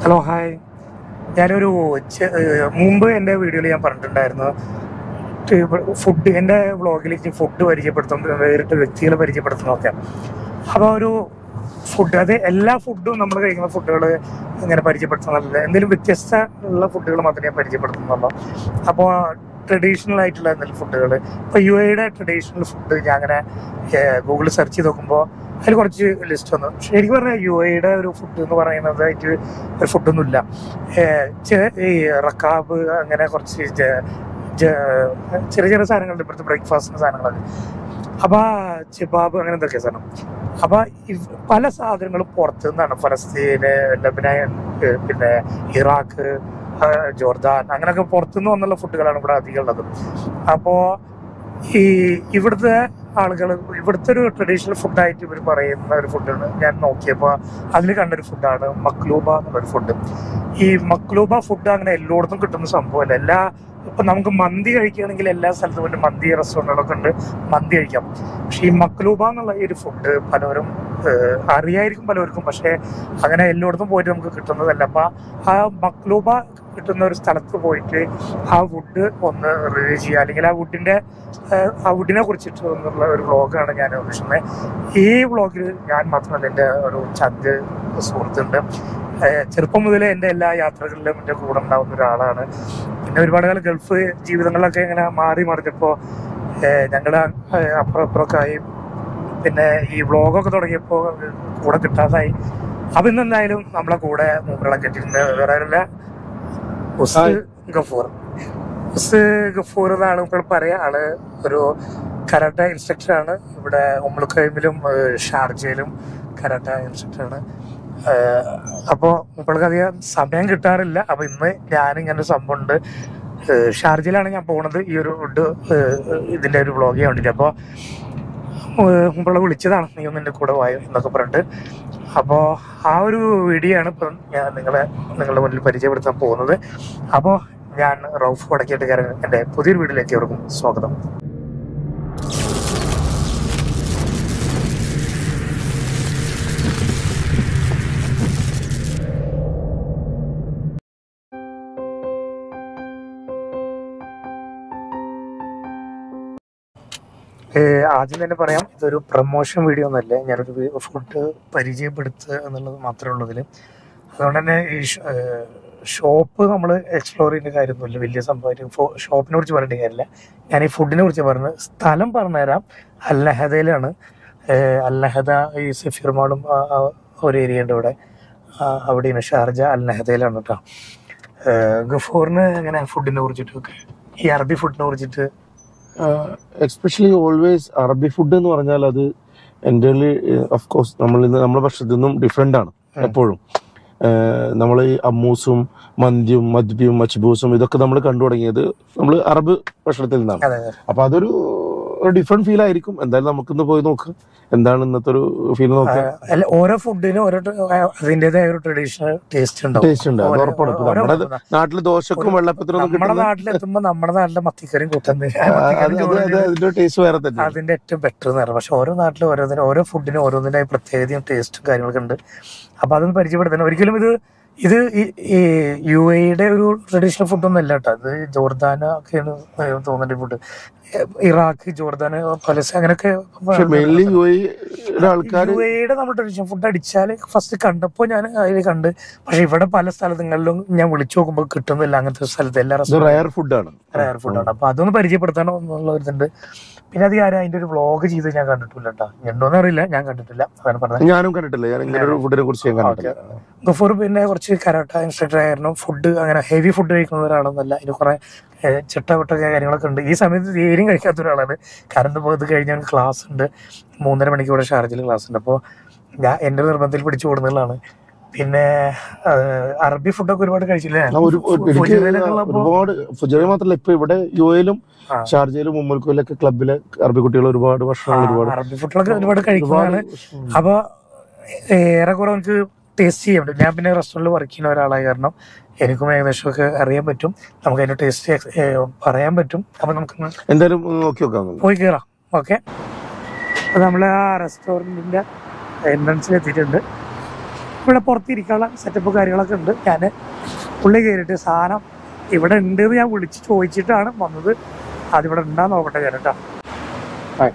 Hello hi ഞാനൊരു ചെ- ഏഹ് മുമ്പ് എൻ്റെ വീഡിയോയിൽ ഞാൻ പറഞ്ഞിട്ടുണ്ടായിരുന്നു ഫുഡ് എൻ്റെ വ്ളോഗിൽ ഫുഡ് പരിചയപ്പെടുത്തും വേറിട്ട് വ്യക്തികളെ പരിചയപ്പെടുത്തുന്നതൊക്കെ അപ്പോൾ ഒരു ഫുഡ് അത് എല്ലാ ഫുഡും നമ്മൾ കഴിക്കുന്ന ഫുഡുകൾ ഇങ്ങനെ പരിചയപ്പെടുത്തുന്നില്ല എന്തെങ്കിലും വ്യത്യസ്ത ഉള്ള ഫുഡുകൾ മാത്രമേ ഞാൻ പരിചയപ്പെടുത്തുന്നുള്ളൂ അപ്പോൾ ട്രഡീഷണൽ ആയിട്ടുള്ള എന്തെങ്കിലും ഫുഡുകൾ ഇപ്പോൾ യു എയുടെ ട്രഡീഷണൽ ഫുഡ് ഞാൻ അങ്ങനെ ഗൂഗിളിൽ സെർച്ച് ചെയ്ത് നോക്കുമ്പോൾ അതിൽ കുറച്ച് ലിസ്റ്റ് വന്നു ശരിക്കും പറഞ്ഞാൽ യു എയുടെ ഒരു ഫുഡ് എന്ന് പറയുന്നതായിട്ട് ഒരു ഫുഡൊന്നുമില്ല ഏഹ് ചെ- ഈ റക്കാബ് അങ്ങനെ കുറച്ച് ജ- ജ- ചെറിയ ചെറിയ സാധനങ്ങളുണ്ട് ഇപ്പോഴത്തെ ബ്രേക്ക്ഫാസ്റ്റിന് സാധനങ്ങളൊക്കെ അപ്പൊ ചിബാബ് അങ്ങനെ എന്തൊക്കെ സാധനം അപ്പൊ ഇവ് പല സാധനങ്ങളും പുറത്തു നിന്നാണ് ഫലസ്തീന് ലബനാൻ ഏഹ് പിന്നെ ഇറാഖ് ആ, ജോർദാൻ അങ്ങനെയൊക്കെ പുറത്തുനിന്ന് വന്നുള്ള ഫുഡുകളാണ് ഇവിടെ അധികം ഉള്ളത് അപ്പോ ഈ ഇവിടുത്തെ ആളുകൾ ഇവിടുത്തെ ഒരു ട്രഡീഷണൽ ഫുഡായിട്ട് ഇവർ പറയുന്ന ഒരു ഫുഡാണ് ഞാൻ നോക്കിയപ്പോൾ അതിൽ കണ്ടൊരു ഫുഡാണ് മക്ലൂബ എന്നുള്ളൊരു ഫുഡ് ഈ മക്ലൂബ ഫുഡ് അങ്ങനെ എല്ലായിടത്തും കിട്ടുന്ന സംഭവമല്ല എല്ലാ ഇപ്പൊ നമുക്ക് മന്തി കഴിക്കുകയാണെങ്കിൽ എല്ലാ സ്ഥലത്തും ഒരു മന്തി റെസ്റ്റോറൻറ്റുകളൊക്കെ ഉണ്ട് മന്തി കഴിക്കാം പക്ഷെ ഈ മക്ലൂബ എന്നുള്ള ഈ ഒരു ഫുഡ് പലരും ഏഹ്, അറിയായിരിക്കും പലർക്കും പക്ഷെ അങ്ങനെ എല്ലായിടത്തും പോയിട്ട് നമുക്ക് കിട്ടുന്നതല്ല അപ്പൊ ആ മക്ലൂബ കിട്ടുന്ന ഒരു സ്ഥലത്ത് പോയിട്ട് ആ വുഡ് ഒന്ന് റിവ്യൂ ചെയ്യുക അല്ലെങ്കിൽ ആ വുഡിന്റെ ഏഹ്, ആ വുഡിനെ കുറിച്ചിട്ട് എന്നുള്ള ഒരു വ്ളോഗാണ് ഞാൻ ഉദ്ദേശിക്കുന്നത് ഈ വ്ളോഗിൽ ഞാൻ മാത്രമല്ല എൻ്റെ ഒരു ചങ്ക് സുഹൃത്തുണ്ട് ഏഹ്, ചെറുപ്പം മുതലേ എൻ്റെ എല്ലാ യാത്രകളിലും എൻ്റെ കൂടെ ഉണ്ടാവുന്ന ഒരാളാണ് പിന്നെ ഒരുപാട് കാലം ഗൾഫ് ജീവിതങ്ങളിലൊക്കെ ഇങ്ങനെ മാറി മറിഞ്ഞപ്പോൾ ഞങ്ങൾ അപ്പുറം ഇപ്പുറമൊക്കെ ആയി പിന്നെ ഈ വ്ളോഗൊക്കെ തുടങ്ങിയപ്പോൾ കൂടെ കിട്ടാതായി അപ്പൊ ഇന്ന് എന്തായാലും നമ്മളെ കൂടെ മൂപ്പറളെ കെട്ടിട്ടുണ്ട് വേറെ ആരുമില്ല ഉസ് ഹായ്. ഗഫൂർ ഉസ് ഗഫൂർ എന്നാണ് ഇപ്പോൾ പറയാ ആള് ഒരു കരാട്ട ഇൻസ്ട്രക്ടറാണ് ഇവിടെ ഉമ്മൾക്കൈമിലും ഷാർജയിലും കരാട്ട ഇൻസ്ട്രക്ടറാണ് അപ്പോൾ മുപ്പൾക്ക് അധികം സമയം കിട്ടാറില്ല അപ്പൊ ഇന്ന് ഞാനിങ്ങനെ ഒരു സംഭവം ഉണ്ട് ഏഹ് ഷാർജയിലാണ് ഞാൻ പോണത് ഈ ഒരു ഫുഡ് ഇതിന്റെ ഒരു വ്ളോഗ് ചെയ്യാൻ വേണ്ടിയിട്ട് അപ്പോൾ മുമ്പുള്ള വിളിച്ചതാണ് നീ ഒന്ന് എൻ്റെ കൂടെ വായോ എന്നൊക്കെ പറഞ്ഞിട്ട് അപ്പോൾ ആ ഒരു വീഡിയോ ആണ് ഇപ്പം ഞാൻ നിങ്ങളെ നിങ്ങളുടെ മുന്നിൽ പരിചയപ്പെടുത്താൻ പോകുന്നത് അപ്പോൾ ഞാൻ റൌഫ് വടക്കേട്ടുകാരൻ എൻ്റെ പുതിയൊരു വീഡിയോയിലേക്ക് അവർക്കും സ്വാഗതം ഏഹ് ആദ്യം തന്നെ പറയാം ഇതൊരു പ്രൊമോഷൻ വീഡിയോ ഒന്നല്ല ഞാനൊരു ഫുഡ് പരിചയപ്പെടുത്തുക എന്നുള്ളത് മാത്രമേ ഉള്ളതിൽ അതുകൊണ്ട് തന്നെ ഈ ഷോപ്പ് നമ്മൾ എക്സ്പ്ലോർ ചെയ്യുന്ന കാര്യമൊന്നുമില്ല വലിയ സംഭവമായിട്ട് ഷോപ്പിനെ കുറിച്ച് പറയേണ്ട കാര്യമില്ല ഞാൻ ഈ ഫുഡിനെ കുറിച്ച് പറഞ്ഞത് സ്ഥലം പറഞ്ഞുതരാം അല്ലഹദയിലാണ് അല്ലഹദ ഈ സഫീർ മാളും ആ- ആ ഒരു ഏരിയ ഉണ്ട് ഇവിടെ ആ, അവിടെയാണ് ഷാർജ അൽനഹദയിലാണ് കേട്ടോ ഗഫൂറിന് എങ്ങനെ ഫുഡിനെ കുറിച്ചിട്ടൊക്കെ ഈ അറബി ഫുഡിനെ കുറിച്ചിട്ട് എക്സ്പെഷ്യലി ഓൾവേസ് അറബി ഫുഡ് എന്ന് പറഞ്ഞാൽ അത് എൻ്റെ ഓഫ് കോഴ്സ് നമ്മൾ ഇന്ന് നമ്മുടെ ഭക്ഷണത്തിൽ നിന്നും ഡിഫറെൻ്റ് ആണ് ഉം. എപ്പോഴും നമ്മൾ ഈ അമ്മൂസും മന്തിയും മദ്ബിയും മച്ബൂസും ഇതൊക്കെ നമ്മൾ കണ്ടു തുടങ്ങിയത് നമ്മൾ അറബ് ഭക്ഷണത്തിൽ നിന്നാണ് അതെ അതെ അപ്പൊ അതൊരു ഡിഫറെന്റ് ഫീൽ ആയിരിക്കും എന്തായാലും നമുക്കിന്ന് പോയി നോക്കാം എന്താണ് ഇന്നത്തെ ഒരു ഫീൽ നോക്കാം ആ, അല്ല ഓരോ ഫുഡിനും ഓരോ ട്- ആ, അതിന്റേതായ ഒരു ട്രഡീഷണൽ ടേസ്റ്റ് ഉണ്ടാവും ടേസ്റ്റ് ഉണ്ട് അത് ഓരോ- ഉറപ്പാണ് ഇപ്പൊ ഓരോ- നമ്മുടെ നാട്ടിൽ ദോശക്കും വെള്ളപ്പത്തിനും ഒന്നും നമ്മുടെ കിട്ടുന്ന നാട്ടിലെത്തുമ്പോ നമ്മുടെ നാട്ടിലെ മത്തിക്കറിയും കൂട്ടുന്നത് ആ, അത് അത് അത് അതിന്റെ ടേസ്റ്റ് വേറെ തന്നെ അതിന്റെ ഏറ്റവും ബെറ്റർ എന്ന് പറയാം പക്ഷെ ഓരോ നാട്ടിലും ഓരോന്നിനും ഓരോ ഫുഡിനും ഓരോന്നിനായി പ്രത്യേകതയും ടേസ്റ്റും കാര്യങ്ങളൊക്കെ ഉണ്ട് അപ്പൊ അതൊന്ന് പരിചയപ്പെടുത്തണം ഒരിക്കലും ഇത് ഇത് ഈ- ഈ യു എയുടെ ഒരു ട്രഡീഷണൽ ഫുഡൊന്നും അല്ല കേട്ടോ അത് ജോർദാന ഒക്കെയാണ് തോന്നുന്നുണ്ട് ഫുഡ് ഇറാഖ് ജോർദാന് പലസ് അങ്ങനെയൊക്കെ പക്ഷെ മെയിൻലി യു എ ആൾക്കാർ യു എയുടെ നമ്മൾ ട്രഡീഷണൽ ഫുഡ് അടിച്ചാൽ ഫസ്റ്റ് കണ്ടപ്പോൾ ഞാൻ അതിൽ കണ്ട് പക്ഷെ ഇവിടെ പല സ്ഥലങ്ങളിലും ഞാൻ വിളിച്ചു നോക്കുമ്പോൾ കിട്ടുന്നില്ല അങ്ങനത്തെ സ്ഥലത്ത് എല്ലാ ഇത് റെസ്റ്റോറൻറ്റ് റയർ ഫുഡാണ് റയർ ഫുഡാണ് അപ്പൊ അതൊന്ന് പരിചയപ്പെടുത്തണം എന്നുള്ള ഒരു ഇതുണ്ട് പിന്നെ അത് ആരും അതിന്റെ ഒരു വ്ളോഗ് ചെയ്ത് ഞാൻ കണ്ടിട്ടില്ല കേട്ടോ ഉണ്ടോന്ന് അറിയില്ല ഞാൻ കണ്ടിട്ടില്ല അതാണ് പറഞ്ഞത് ഞാനും കണ്ടിട്ടില്ല ഞാൻ ഇങ്ങനെ ഒരു ഫുഡിനെ കുറിച്ച് ഞാൻ കണ്ടിട്ടില്ല ഗഫൂർ പിന്നെ കുറച്ച് കരാട്ട ഇൻസ്ട്രക്ടർ ആയിരുന്നു ഫുഡ് അങ്ങനെ ഹെവി ഫുഡ് കഴിക്കുന്ന ഒരാളൊന്നല്ല ഇതിന് കുറെ ചിട്ടവിട്ടൊക്കെ കാര്യങ്ങളൊക്കെ ഉണ്ട് ഈ സമയത്ത് തീരെയും കഴിക്കാത്ത ഒരാളാണ് കറണ്ട് പോയത് കഴിഞ്ഞാൽ ക്ലാസ് ഉണ്ട് മൂന്നര മണിക്ക് ഇവിടെ ഷാർജയിൽ ക്ലാസ് ഉണ്ട് അപ്പോൾ ഞാൻ എൻ്റെ നിർബന്ധത്തിൽ പിടിച്ചു കൊടുക്കുന്നതാണ് പിന്നെ ആ, അറബി ഫുഡൊക്കെ ഒരുപാട് കഴിച്ചില്ലേ ആ, ഒരു ഒരു- എനിക്ക് ഫുജിറയിലൊക്കെ ഉള്ളപ്പോ- ഒരുപാട് ഫുജറി മാത്രമല്ല ഇപ്പൊ ഇവിടെ യു എയിലും ആ. ഷാർജയിലും ഉമ്മൽക്കോയിലൊക്കെ ക്ലബിലെ അറബി കുട്ടികൾ ഒരുപാട് ആ, ഭക്ഷണങ്ങൾ ഒരുപാട് അറബി ഫുഡൊക്കെ ഒരുപാട് കഴിക്കുന്നതാണ് ഉം. അപ്പൊ ഏറെക്കുറെ നമുക്ക് ടേസ്റ്റ് ചെയ്യാൻ പറ്റും ഞാൻ പിന്നെ റെസ്റ്റോറൻറ്റിൽ വർക്ക് ചെയ്യുന്ന ഒരാളായ കാരണം എനിക്കും ഏകദേശം ഒക്കെ അറിയാൻ പറ്റും നമുക്ക് അതിന്റെ ടേസ്റ്റ് പറയാൻ പറ്റും അപ്പൊ നമുക്ക് എന്തായാലും ഒന്ന് നോക്കി നോക്കാം നമുക്ക്. പോയി കയറാം ഓക്കെ അപ്പൊ നമ്മൾ ആ റെസ്റ്റോറൻറ്റിന്റെ എൻട്രൻസിൽ എത്തിയിട്ടുണ്ട് ഇവിടെ പുറത്തിരിക്കാനുള്ള സെറ്റപ്പ് കാര്യങ്ങളൊക്കെ ഉണ്ട് ഞാൻ ഉള്ളിൽ കയറിയിട്ട് സാധനം ഇവിടെ ഉണ്ട് എന്ന് ഞാൻ വിളിച്ച് ചോദിച്ചിട്ടാണ് വന്നത് അതിവിടെ ഉണ്ടാന്ന് നോക്കട്ടെ ഞാൻ കേട്ടോ ഹായ്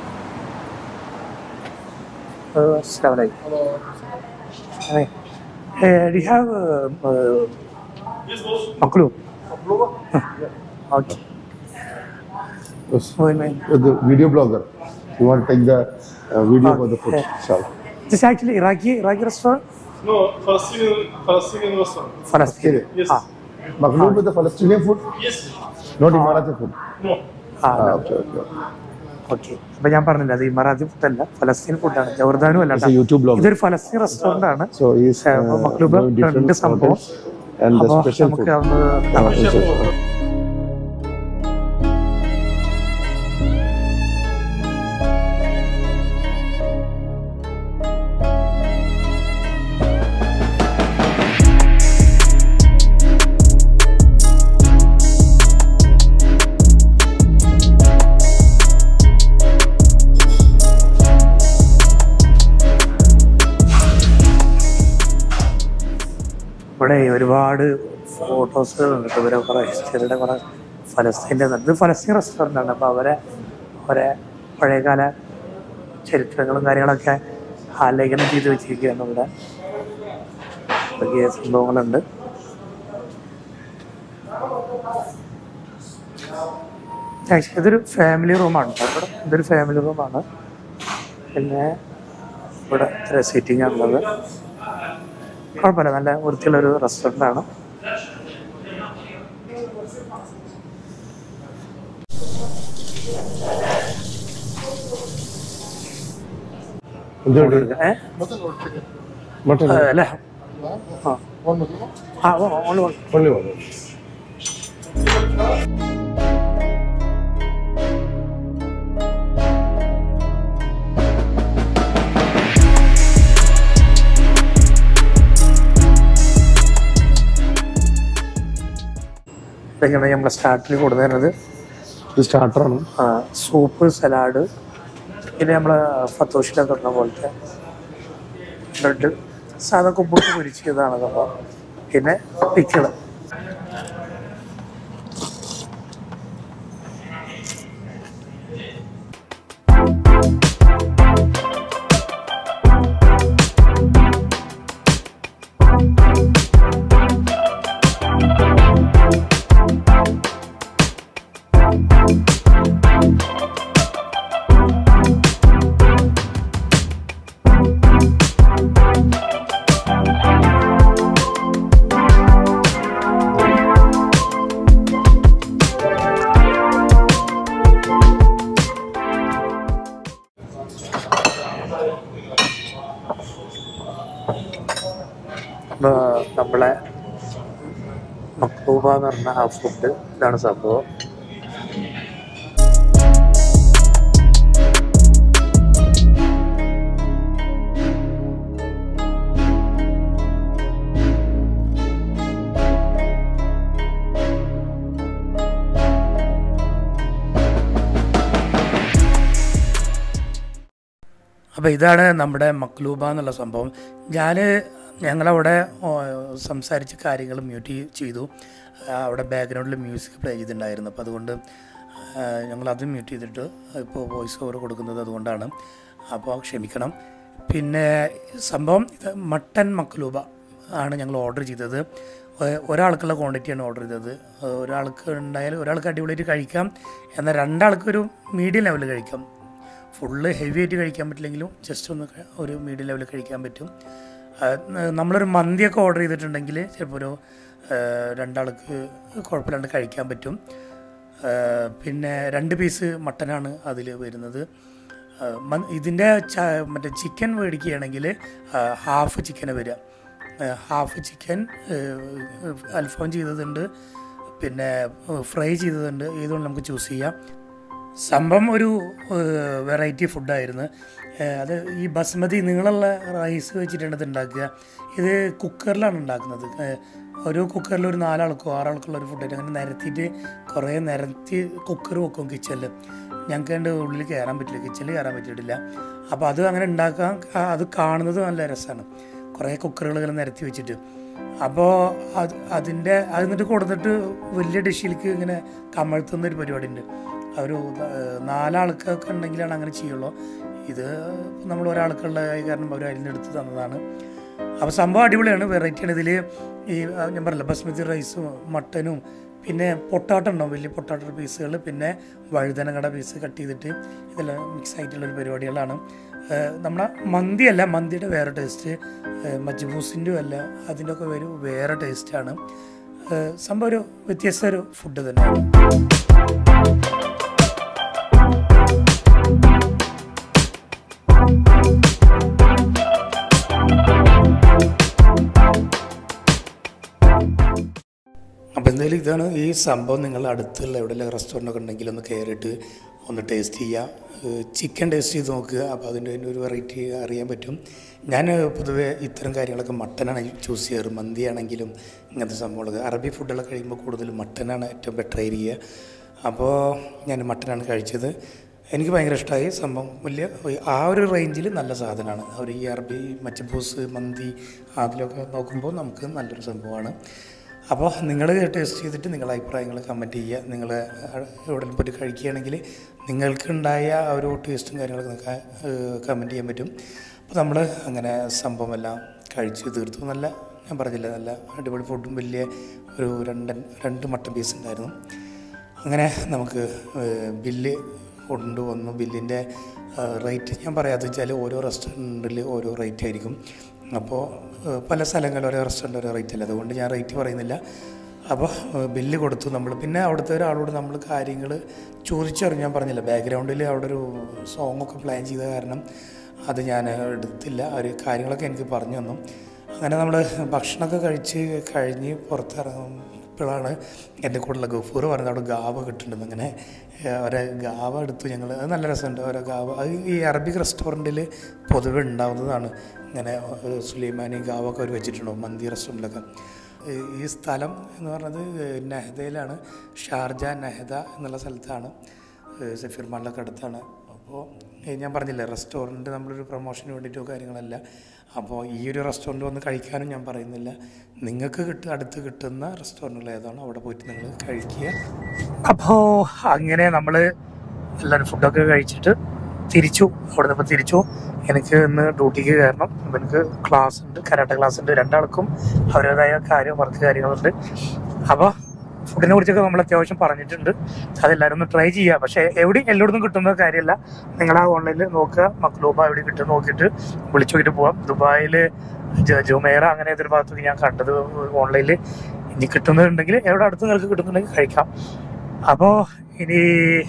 അസ്സലാമലൈക്കും Hi. Uh, do you have uh, uh, Maklub? Okay. Yes. One minute. You're the video blogger. You want to take the uh, video for the food? Okay. Inshallah. This is actually Iraqi Iraqi restaurant. No, Palestinian, Palestinian restaurant. Palestine. Yes. Ah, Maghlub is the Palestinian food, Yes. not Emirati food. No. ah, Ah, okay, okay. Okay അപ്പൊ ഞാൻ പറഞ്ഞില്ല അത് ഇമറാത്തി ഫുഡല്ല ഫലസ്തീൻ ഫുഡാണ് ജോർദാനും അല്ല It's a കേട്ടോ. YouTube blogger. ഇതൊരു ഫലസ്തീൻ റെസ്റ്റോറന്റ് ആണ് So he's uh, Uh, Maghlub knowing different രണ്ട് സംഭവം. hotels and the അപ്പൊ special food. നമുക്ക് അതൊന്ന് Uh, കാണാം. inshallah. ഇവിടെ ഒരുപാട് ഫോട്ടോസുകൾ ഉണ്ട് ഇവരെ കുറെ ഹിസ്റ്ററിയുടെ കുറെ ഫലസ്തീൻ്റെ ഇത് ഫലസ്തീൻ റെസ്റ്റോറൻ്റ് ആണ് അപ്പോൾ അവരെ അവരെ പഴയകാല ചരിത്രങ്ങളും കാര്യങ്ങളൊക്കെ ആലേഖനം ചെയ്ത് വെച്ചിരിക്കുകയാണ് ഇവിടെ വലിയ സംഭവങ്ങളുണ്ട് ആക്ച്വലി ഇതൊരു ഫാമിലി റൂമാണ് കേട്ടോ ഇവിടെ ഇതൊരു ഫാമിലി റൂമാണ് പിന്നെ ഇവിടെ ഇത്ര സീറ്റിംഗ് ആണുള്ളത് കുഴപ്പമില്ല നല്ല വൃത്തിയുള്ള ഒരു റെസ്റ്റോറൻ്റ് ആണ് Enjoy it. ഏ Mutton. ആ, അല്ലേ ആ ആ ഓ, ഓൺ ഓൺ. Only one. ഇതൊക്കെയാണ് നമ്മളെ സ്റ്റാർട്ടിൽ കൊടുക്കുന്നത് ഇത് സ്റ്റാർട്ടറാണ് സൂപ്പ് സലാഡ് പിന്നെ നമ്മൾ ഫത്തോഷിലൊക്കെ ഇടുന്ന പോലത്തെ ബ്രെഡ് സാധാ കുമ്പിട്ട് പൊരിച്ചതാണ് സംഭവം പിന്നെ പിക്കിള് ഇപ്പൊ നമ്മളെ മക്തൂബ എന്ന് പറഞ്ഞ ആ ഫുഡ് ഇതാണ് സംഭവം അപ്പോൾ ഇതാണ് നമ്മുടെ മക്ലൂബ എന്നുള്ള സംഭവം ഞാൻ ഞങ്ങളവിടെ ഓ, സംസാരിച്ച കാര്യങ്ങൾ മ്യൂട്ട് ചെയ്തു ആ, അവിടെ ബാക്ക്ഗ്രൗണ്ടിൽ മ്യൂസിക് പ്ലേ ചെയ്തിട്ടുണ്ടായിരുന്നു അപ്പോൾ അതുകൊണ്ട് ഞങ്ങൾ അത് മ്യൂട്ട് ചെയ്തിട്ട് ഇപ്പോൾ വോയിസ് ഓവർ കൊടുക്കുന്നത് അതുകൊണ്ടാണ് അപ്പോൾ ക്ഷമിക്കണം പിന്നെ സംഭവം ഇത് മട്ടൻ മക്ലൂബ ആണ് ഞങ്ങൾ ഓർഡർ ചെയ്തത് ഒ- ഒരാൾക്കുള്ള ക്വാണ്ടിറ്റിയാണ് ഓർഡർ ചെയ്തത് ഒരാൾക്ക് ഉണ്ടായാലും ഒരാൾക്ക് അടിപൊളിയായിട്ട് കഴിക്കാം എന്നാൽ രണ്ടാൾക്കൊരു മീഡിയം ലെവലിൽ കഴിക്കാം ഫുള്ള് ഹെവി ആയിട്ട് കഴിക്കാൻ പറ്റില്ലെങ്കിലും ജസ്റ്റ് ഒന്ന് ക- ഒരു മീഡിയം ലെവലിൽ കഴിക്കാൻ പറ്റും ആ, ന- നമ്മളൊരു മന്തിയൊക്കെ ഓർഡർ ചെയ്തിട്ടുണ്ടെങ്കിൽ ചിലപ്പോൾ ഒരു ആ, രണ്ടാൾക്ക് കുഴപ്പമില്ലാണ്ട് കഴിക്കാൻ പറ്റും ആ, പിന്നെ രണ്ട് പീസ് മട്ടനാണ് അതിൽ വരുന്നത് ആ, മ- ഇതിൻ്റെ ച മറ്റേ ചിക്കൻ മേടിക്കുകയാണെങ്കിൽ ഹാഫ് ചിക്കന് വരിക ഹാഫ് ചിക്കൻ അൽഫാം ചെയ്തതുണ്ട് പിന്നെ ഫ്രൈ ചെയ്തതുണ്ട് ഏതുകൊണ്ട് നമുക്ക് ചൂസ് ചെയ്യാം സംഭവം ഒരു വെറൈറ്റി ഫുഡായിരുന്നു ഏഹ് അത് ഈ ബസ്മതി നീളമുള്ള റൈസ് വെച്ചിട്ടാണ് ഇത് ഉണ്ടാക്കുക ഇത് കുക്കറിലാണ് ഉണ്ടാക്കുന്നത് ഏഹ് ഓരോ കുക്കറിൽ ഒരു നാലാൾക്കോ ആറാൾക്കുള്ള ഒരു ഫുഡായിട്ട് അങ്ങനെ നിരത്തിയിട്ട് കുറേ നിരത്തി കുക്കർ വെക്കും കിച്ചണിൽ ഞങ്ങൾക്ക് അതിൻ്റെ ഉള്ളിൽ കയറാൻ പറ്റില്ല കിച്ചണിൽ കയറാൻ പറ്റിയിട്ടില്ല അപ്പോൾ അത് അങ്ങനെ ഉണ്ടാക്കാൻ ആ, അത് കാണുന്നത് നല്ല രസമാണ് കുറേ കുക്കറുകൾ ഇങ്ങനെ നിരത്തി വെച്ചിട്ട് അപ്പോൾ അത് അതിൻ്റെ അത് എന്നിട്ട് കൊടുത്തിട്ട് വലിയ ഡിഷിലേക്ക് ഇങ്ങനെ കമഴ്ത്തുന്ന ഒരു പരിപാടി ഉണ്ട് ഒരു ഏഹ്, നാലാൾക്കൊക്കെ ഉണ്ടെങ്കിലാണ് അങ്ങനെ ചെയ്യുള്ളൂ ഇത് നമ്മൾ ഒരാൾക്കുള്ള കാരണം അവർ അതിൽ നിന്ന് എടുത്ത് തന്നതാണ് അപ്പോൾ സംഭവം അടിപൊളിയാണ് വെറൈറ്റിയാണ് ഇതിൽ ഈ ആ, ഞാൻ പറഞ്ഞില്ല ബസ്മതി റൈസും മട്ടനും പിന്നെ പൊട്ടാട്ടം ഉണ്ടാവും വലിയ പൊട്ടാട്ട പീസുകൾ പിന്നെ വഴുതനങ്ങയുടെ പീസ് കട്ട് ചെയ്തിട്ട് ഇതെല്ലാം മിക്സ് ആയിട്ടുള്ളൊരു പരിപാടികളാണ് ഏഹ് നമ്മളെ മന്തിയല്ല മന്തിയുടെ വേറെ ടേസ്റ്റ് മജ്ബൂസിൻ്റെ അല്ല അതിൻ്റെ ഒക്കെ ഒരു വേറെ ടേസ്റ്റാണ് സംഭവം ഒരു വ്യത്യസ്ത ഒരു ഫുഡ് തന്നെയാണ് അപ്പോൾ എന്തായാലും ഇതാണ് ഈ സംഭവം നിങ്ങൾ അടുത്തുള്ള എവിടെയെല്ലാം റെസ്റ്റോറൻ്റ് ഒക്കെ ഉണ്ടെങ്കിൽ ഒന്ന് കയറിയിട്ട് ഒന്ന് ടേസ്റ്റ് ചെയ്യുക ചിക്കൻ ടേസ്റ്റ് ചെയ്ത് നോക്കുക അപ്പോൾ അതിൻ്റെ അതിൻ്റെ ഒരു വെറൈറ്റി അറിയാൻ പറ്റും ഞാൻ പൊതുവേ ഇത്തരം കാര്യങ്ങളൊക്കെ മട്ടനാണ് ചൂസ് ചെയ്യാറ് മന്തിയാണെങ്കിലും ഇങ്ങനത്തെ സംഭവങ്ങളൊക്കെ അറബി ഫുഡുകളൊക്കെ കഴിയുമ്പോൾ കൂടുതൽ മട്ടനാണ് ഏറ്റവും ബെറ്റർ ആയിരിക്കുക അപ്പോൾ ഞാൻ മട്ടനാണ് കഴിച്ചത് എനിക്ക് ഭയങ്കര ഇഷ്ടമായി സംഭവം വലിയ ആ ഒരു റേഞ്ചിൽ നല്ല സാധനമാണ് അവർ ഈ അറബി മച്ചബൂസ് മന്തി അതിലൊക്കെ നോക്കുമ്പോൾ നമുക്ക് നല്ലൊരു സംഭവമാണ് അപ്പോൾ നിങ്ങൾ ടേസ്റ്റ് ചെയ്തിട്ട് നിങ്ങളുടെ അഭിപ്രായങ്ങൾ കമൻറ്റ് ചെയ്യുക നിങ്ങൾ എവിടെ പോയിട്ട് കഴിക്കുകയാണെങ്കിൽ നിങ്ങൾക്കുണ്ടായ ആ ഒരു ടേസ്റ്റും കാര്യങ്ങളൊക്കെ നിങ്ങൾക്ക് കമൻറ്റ് ചെയ്യാൻ പറ്റും അപ്പോൾ നമ്മൾ അങ്ങനെ സംഭവമെല്ലാം കഴിച്ച് തീർത്തു നല്ല ഞാൻ പറഞ്ഞില്ല നല്ല അടിപൊളി ഫുഡും വലിയ ഒരു രണ്ട് രണ്ട് മട്ടൻ പീസ് ഉണ്ടായിരുന്നു അങ്ങനെ നമുക്ക് ഏഹ്, ബില്ല് കൊണ്ടുവന്നു ബില്ലിൻ്റെ റേറ്റ് ഞാൻ പറയാതെ വെച്ചാൽ ഓരോ റെസ്റ്റോറൻറ്റിൽ ഓരോ റേറ്റ് ആയിരിക്കും അപ്പോൾ ഏഹ്, പല സ്ഥലങ്ങളിൽ ഓരോ റെസ്റ്റോറൻറ്റ് ഓരോ റേറ്റ് അല്ല അതുകൊണ്ട് ഞാൻ റേറ്റ് പറയുന്നില്ല അപ്പോൾ ഏഹ്, ബില്ല് കൊടുത്തു നമ്മൾ പിന്നെ അവിടുത്തെ ഒരാളോട് നമ്മൾ കാര്യങ്ങൾ ചോദിച്ചറിഞ്ഞു ഞാൻ പറഞ്ഞില്ല ബാക്ക്ഗ്രൗണ്ടിൽ അവിടെ ഒരു സോങ്ങൊക്കെ പ്ലാൻ ചെയ്ത കാരണം അത് ഞാൻ എടുത്തില്ല അവർ കാര്യങ്ങളൊക്കെ എനിക്ക് പറഞ്ഞു തന്നു അങ്ങനെ നമ്മൾ ഭക്ഷണമൊക്കെ കഴിച്ച് കഴിഞ്ഞ് പുറത്തിറങ്ങുമ്പോഴാണ് എൻ്റെ കൂടെയുള്ള ഗഫൂർ പറഞ്ഞത് അവിടെ ഗാവ കിട്ടുന്നുണ്ടെന്ന് അങ്ങനെ ഏഹ്, ഒരേ ഗാവ എടുത്തു ഞങ്ങൾ അത് നല്ല രസമുണ്ട് ഓരോ ഗാവ അത് ഈ അറബിക് റെസ്റ്റോറൻറ്റിൽ പൊതുവെ ഉണ്ടാവുന്നതാണ് ഇങ്ങനെ ഏഹ്, സുലൈമാനി ഗാവൊക്കെ അവർ വെച്ചിട്ടുണ്ടാവും മന്തി റെസ്റ്റോറൻറ്റിലൊക്കെ ഈ- ഈ സ്ഥലം എന്ന് പറഞ്ഞത് നെഹദയിലാണ് ഷാർജ നെഹദ എന്നുള്ള സ്ഥലത്താണ് ഏഹ്, സഫീർ മാളിലൊക്കെ അടുത്താണ് അപ്പോൾ ഏഹ്, ഞാൻ പറഞ്ഞില്ലേ റെസ്റ്റോറൻറ്റ് നമ്മളൊരു പ്രൊമോഷന് വേണ്ടിയിട്ടോ കാര്യങ്ങളല്ല അപ്പോൾ ഈ ഒരു റെസ്റ്റോറൻറ്റ് വന്ന് കഴിക്കാനും ഞാൻ പറയുന്നില്ല നിങ്ങൾക്ക് കിട്ടുക അടുത്ത് കിട്ടുന്ന റെസ്റ്റോറൻറ്റുകൾ ഏതാണോ അവിടെ പോയിട്ട് നിങ്ങൾ കഴിക്കുക അപ്പോൾ അങ്ങനെ നമ്മൾ എല്ലാവരും ഫുഡൊക്കെ കഴിച്ചിട്ട് തിരിച്ചു അവിടെ നിന്ന് ഇപ്പോൾ തിരിച്ചു എനിക്ക് ഇന്ന് ഡ്യൂട്ടിക്ക് കയറണം അപ്പോൾ എനിക്ക് ക്ലാസ് ഉണ്ട് കരാട്ട ക്ലാസ് ഉണ്ട് രണ്ടാൾക്കും അവരുടേതായ കാര്യം വർക്ക് കാര്യങ്ങളുണ്ട് അപ്പോൾ ഫുഡിനെ കുറിച്ചൊക്കെ നമ്മൾ അത്യാവശ്യം പറഞ്ഞിട്ടുണ്ട് അതെല്ലാവരും ഒന്ന് ട്രൈ ചെയ്യുക പക്ഷേ എവിടെയും എല്ലായിടത്തും കിട്ടുന്ന കാര്യമല്ല നിങ്ങൾ ആ ഓൺലൈനിൽ നോക്കുക മക്ലൂബ എവിടെ കിട്ടും നോക്കിയിട്ട് വിളിച്ചു നോക്കിയിട്ട് പോവാം ദുബായിൽ ജുമേറ അങ്ങനെ ഏതൊരു ഭാഗത്തൊക്കെ ഞാൻ കണ്ടത് ഓൺലൈനിൽ ഇനി കിട്ടുന്നുണ്ടെങ്കിൽ എവിടെ അടുത്ത് നിങ്ങൾക്ക് കിട്ടുന്നുണ്ടെങ്കിൽ കഴിക്കാം അപ്പോൾ ഇനി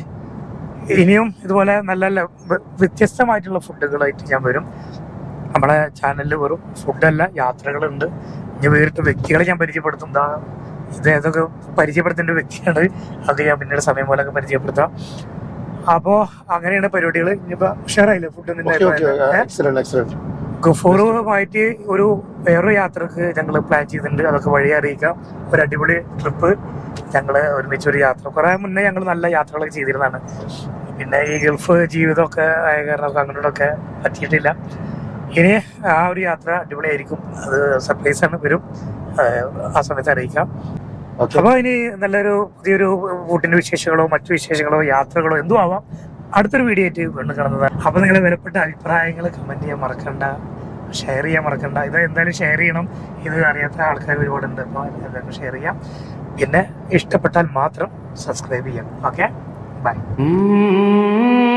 ഇനിയും ഇതുപോലെ നല്ല നല്ല വ്യ- വ്യത്യസ്തമായിട്ടുള്ള ഫുഡുകളായിട്ട് ഞാൻ വരും നമ്മളെ ചാനലിൽ വെറും ഫുഡല്ല യാത്രകളുണ്ട് ഇനി വേറിട്ട് വ്യക്തികളെ ഞാൻ പരിചയപ്പെടുത്തും ദാ ഇത് ഏതൊക്കെ പരിചയപ്പെടുത്തേണ്ട ഒരു വ്യക്തിയാണ് അത് ഞാൻ പിന്നീട് സമയം പോലൊക്കെ പരിചയപ്പെടുത്താം അപ്പോൾ അങ്ങനെയാണ് പരിപാടികൾ ഇനിയിപ്പോൾ ഉഷാറായില്ലേ food okay okay excellent excellent ഗഫൂറുമായിട്ട് ഒരു വേറൊരു യാത്രക്ക് ഞങ്ങൾ പ്ലാൻ ചെയ്തിട്ടുണ്ട് അതൊക്കെ വഴി അറിയിക്കാം ഒരു അടിപൊളി ട്രിപ്പ് ഞങ്ങൾ ഒരുമിച്ച് ഒരു യാത്ര കുറേ മുന്നേ ഞങ്ങൾ നല്ല യാത്രകളൊക്കെ ചെയ്തിരുന്നതാണ് പിന്നെ ഈ ഗൾഫ് ജീവിതമൊക്കെ ആയ കാരണം അങ്ങോട്ടൊക്കെ പറ്റിയിട്ടില്ല ഇനി ആ ഒരു യാത്ര അടിപൊളിയായിരിക്കും അത് സർപ്രൈസ് ആണ് വരും ഏഹ് ആ സമയത്ത് അറിയിക്കാം ഓക്കെ അപ്പോൾ ഇനി നല്ലൊരു പുതിയൊരു വീട്ടിന്റെ വിശേഷങ്ങളോ മറ്റു വിശേഷങ്ങളോ യാത്രകളോ എന്തും ആവാം അടുത്തൊരു വീഡിയോ ആയിട്ട് വീണ്ടും കാണുന്നതാണ് അപ്പോൾ നിങ്ങളെ വിലപ്പെട്ട അഭിപ്രായങ്ങൾ കമന്റ് ചെയ്യാൻ മറക്കണ്ട ഷെയർ ചെയ്യാൻ മറക്കണ്ട ഇത് എന്തായാലും ഷെയർ ചെയ്യണം ഇത് അറിയാത്ത ആൾക്കാർ ഒരുപാടുണ്ട് അപ്പോൾ എന്തായാലും ഷെയർ ചെയ്യാം പിന്നെ ഇഷ്ടപ്പെട്ടാൽ മാത്രം സബ്സ്ക്രൈബ് ചെയ്യാം ഓക്കെ ബൈ Mm-hmm.